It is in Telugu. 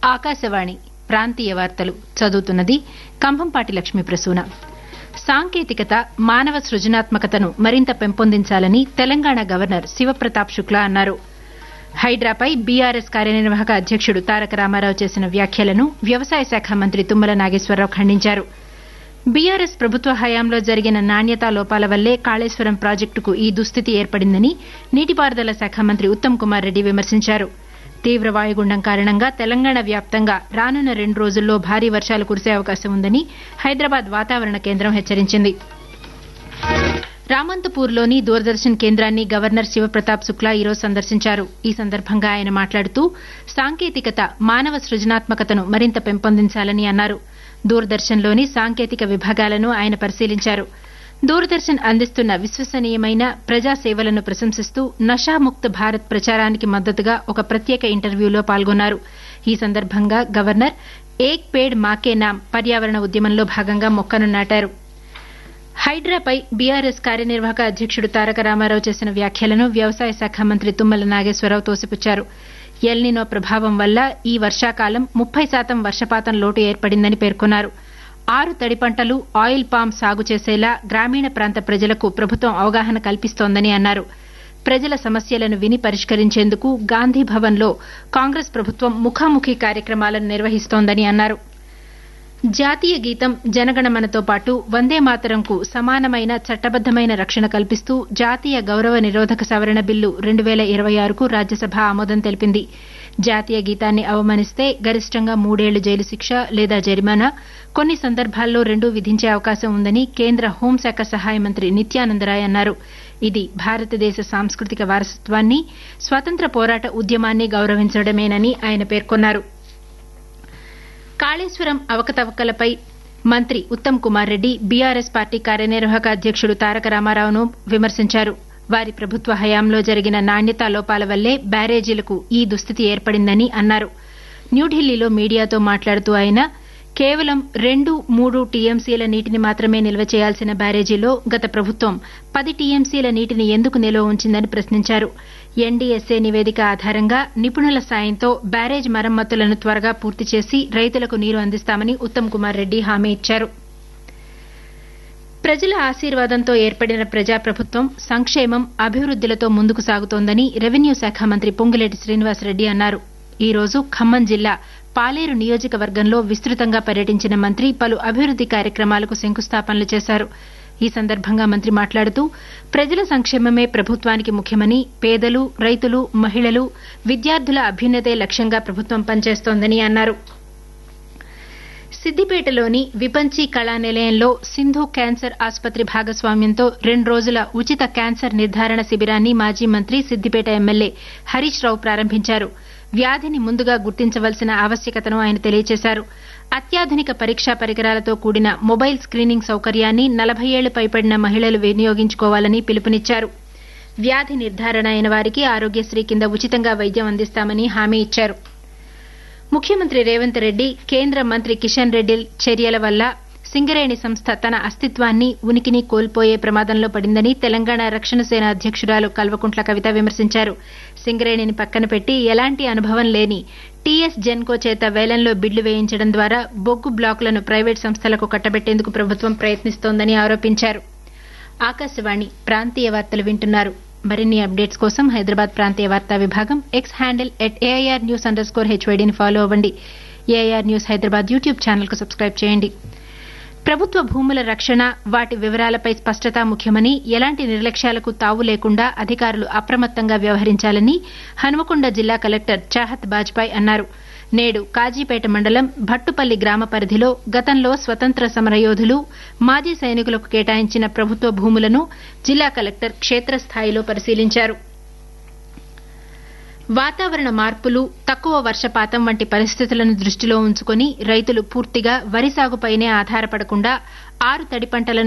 ఆకాశవాణి ప్రాంతీయ వార్తలు చదువుతున్నది కంభంపాటి లక్ష్మీ ప్రసూన సాంకేతికత మానవ సృజనాత్మకతను మరింత పెంపొందించాలని తెలంగాణ గవర్నర్ శివప్రతాప్ శుక్లా అన్నారు హైడ్రాపై బీఆర్ఎస్ కార్యనిర్వాహక అధ్యకుడు తారక రామారావు చేసిన వ్యాఖ్యలను వ్యవసాయ శాఖ మంత్రి తుమ్మల నాగేశ్వరరావు ఖండించారు బీఆర్ఎస్ ప్రభుత్వ హయాంలో జరిగిన నాణ్యతా లోపాల వల్లే కాళేశ్వరం ప్రాజెక్టుకు ఈ దుస్థితి ఏర్పడిందని నీటిపారుదల శాఖ మంత్రి ఉత్తమ్ కుమార్ రెడ్డి విమర్శించారు తీవ్ర వాయుగుండం కారణంగా తెలంగాణ వ్యాప్తంగా రానున్న రెండు రోజుల్లో భారీ వర్షాలు కురిసే అవకాశం ఉందని హైదరాబాద్ వాతావరణ కేంద్రం హెచ్చరించింది రామంతపూర్లోని దూరదర్శన్ కేంద్రాన్ని గవర్నర్ శివప్రతాప్ శుక్లా ఈరోజు సందర్శించారు ఈ సందర్భంగా ఆయన మాట్లాడుతూ సాంకేతికత మానవ సృజనాత్మకతను మరింత పెంపొందించాలని అన్నారు దూరదర్శన్లోని సాంకేతిక విభాగాలను ఆయన పరిశీలించారు దూరదర్శన్ అందిస్తున్న విశ్వసనీయమైన ప్రజా సేవలను ప్రశంసిస్తూ నషాముక్త భారత్ ప్రచారానికి మద్దతుగా ఒక ప్రత్యేక ఇంటర్వ్యూలో పాల్గొన్నారు ఈ సందర్భంగా గవర్నర్ ఏక్ పేడ్ మాకే నామ్ పర్యావరణ ఉద్యమంలో భాగంగా మొక్కను నాటారు హైడ్రాపై బీఆర్ఎస్ కార్యనిర్వాహక అధ్యకుడు తారక రామారావు చేసిన వ్యాఖ్యలను వ్యవసాయ శాఖ మంత్రి తుమ్మల నాగేశ్వరరావు తోసిపుచ్చారు ఎల్నినో ప్రభావం వల్ల ఈ వర్షాకాలం ముప్పై శాతం వర్షపాతం లోటు ఏర్పడిందని పేర్కొన్నారు ఆరు తడి పంటలు ఆయిల్ పామ్ సాగు చేసేలా గ్రామీణ ప్రాంత ప్రజలకు ప్రభుత్వం అవగాహన కల్పిస్తోందని అన్నారు ప్రజల సమస్యలను విని పరిష్కరించేందుకు గాంధీ భవన్లో కాంగ్రెస్ ప్రభుత్వం ముఖాముఖి కార్యక్రమాలను నిర్వహిస్తోందని అన్నారు జాతీయ గీతం జనగణమనతో పాటు వందే మాతరంకు సమానమైన చట్టబద్దమైన రక్షణ కల్పిస్తూ జాతీయ గౌరవ నిరోధక సవరణ బిల్లు రెండు వేల ఇరవై ఆరుకు రాజ్యసభ ఆమోదం తెలిపింది జాతీయ గీతాన్ని అవమానిస్తే గరిష్టంగా మూడేళ్లు జైలు శిక్ష లేదా జరిమానా కొన్ని సందర్భాల్లో రెండూ విధించే అవకాశం ఉందని కేంద్ర హోంశాఖ సహాయ మంత్రి నిత్యానందరాయ్ అన్నారు ఇది భారతదేశ సాంస్కృతిక వారసత్వాన్ని స్వాతంత్ర పోరాట ఉద్యమాన్ని గౌరవించడమేనని ఆయన పేర్కొన్నారు కాళేశ్వరం అవకతవకలపై మంత్రి ఉత్తమ్ కుమార్ రెడ్డి బీఆర్ఎస్ పార్టీ కార్యనిర్వాహక అధ్యకుడు తారక రామారావును విమర్శించారు వారి ప్రభుత్వ హయాంలో జరిగిన నాణ్యతా లోపాల వల్లే బ్యారేజీలకు ఈ దుస్థితి ఏర్పడిందని అన్నారు న్యూఢిల్లీలో మీడియాతో మాట్లాడుతూ ఆయన కేవలం రెండు మూడు టీఎంసీల నీటిని మాత్రమే నిల్వ చేయాల్సిన బ్యారేజీలో గత ప్రభుత్వం పది టీఎంసీల నీటిని ఎందుకు నిల్వ ఉంచిందని ప్రశ్నించారు ఎన్డీఎస్ఏ నివేదిక ఆధారంగా నిపుణుల సాయంతో బ్యారేజ్ మరమ్మతులను త్వరగా పూర్తి చేసి రైతులకు నీరు అందిస్తామని ఉత్తమ్ కుమార్ రెడ్డి హామీ ఇచ్చారు ప్రజల ఆశీర్వాదంతో ఏర్పడిన ప్రజాప్రభుత్వం సంక్షేమం అభివృద్దిలతో ముందుకు సాగుతోందని రెవెన్యూ శాఖ మంత్రి పొంగులేటి శ్రీనివాసరెడ్డి అన్నారు ఈ రోజు ఖమ్మం జిల్లా పాలేరు నియోజకవర్గంలో విస్తృతంగా పర్యటించిన మంత్రి పలు అభివృద్ది కార్యక్రమాలకు శంకుస్థాపనలు చేశారు ఈ సందర్భంగా మంత్రి మాట్లాడుతూ ప్రజల సంక్షేమమే ప్రభుత్వానికి ముఖ్యమని పేదలు రైతులు మహిళలు విద్యార్థుల అభ్యున్నతే లక్ష్యంగా ప్రభుత్వం పనిచేస్తోందని అన్నారు సిద్దిపేటలోని విపంచి కళా నిలయంలో సింధు క్యాన్సర్ ఆసుపత్రి భాగస్వామ్యంతో రెండు రోజుల ఉచిత క్యాన్సర్ నిర్ధారణ శిబిరాన్ని మాజీ మంత్రి సిద్దిపేట ఎమ్మెల్యే హరీష్ రావు ప్రారంభించారు వ్యాధిని ముందుగా గుర్తించవలసిన ఆవశ్యకతను ఆయన తెలియజేశారు అత్యాధునిక పరీక్షా పరికరాలతో కూడిన మొబైల్ స్క్రీనింగ్ సౌకర్యాన్ని నలభై ఏళ్లు పైబడిన మహిళలు వినియోగించుకోవాలని పిలుపునిచ్చారు వ్యాధి నిర్ధారణ అయిన వారికి ఆరోగ్యశ్రీ కింద ఉచితంగా వైద్యం అందిస్తామని హామీ ఇచ్చారు ముఖ్యమంత్రి రేవంత్ రెడ్డి కేంద్ర మంత్రి కిషన్ రెడ్డి చర్యల వల్ల సింగరేణి సంస్థ తన అస్తిత్వాన్ని ఉనికిని కోల్పోయే ప్రమాదంలో పడిందని తెలంగాణ రక్షణ సేన అధ్యకురాలు కల్వకుంట్ల కవిత విమర్శించారు సింగరేణిని పక్కన పెట్టి ఎలాంటి అనుభవం లేని టీఎస్ జెన్కో చేత వేలంలో బిడ్లు వేయించడం ద్వారా బొగ్గు బ్లాకులను ప్రైవేట్ సంస్థలకు కట్టబెట్టేందుకు ప్రభుత్వం ప్రయత్నిస్తోందని ఆరోపించారు ఆకాశవాణి ప్రాంతీయ వార్తలు వింటున్నారు మరిన్ని అప్డేట్స్ కోసం హైదరాబాద్ ప్రాంతీయ వార్తా విభాగం X handle at AIR news underscore హెచ్వైడీని ఫాలో అవ్వండి AIR news Hyderabad YouTube channel కు సబ్స్క్రైబ్ చేయండి ప్రభుత్వ భూముల రక్షణ వాటి వివరాలపై స్పష్టత ముఖ్యమని ఎలాంటి నిర్లక్ష్యాలకు తావు లేకుండా అధికారులు అప్రమత్తంగా వ్యవహరించాలని హనుమకొండ జిల్లా కలెక్టర్ చాహత్ బాజ్పాయ్ అన్నారు నేడు కాజీపేట మండలం భట్టుపల్లి గ్రామ పరిధిలో గతంలో స్వతంత్ర సమరయోధులు మాజీ సైనికులకు కేటాయించిన ప్రభుత్వ భూములను జిల్లా కలెక్టర్ క్షేత్రస్థాయిలో పరిశీలించారు వాతావరణ మార్పులు తక్కువ వర్షపాతం వంటి పరిస్థితులను దృష్టిలో ఉంచుకుని రైతులు పూర్తిగా వరి సాగుపైనే ఆధారపడకుండా ఆరు తడి పంటలను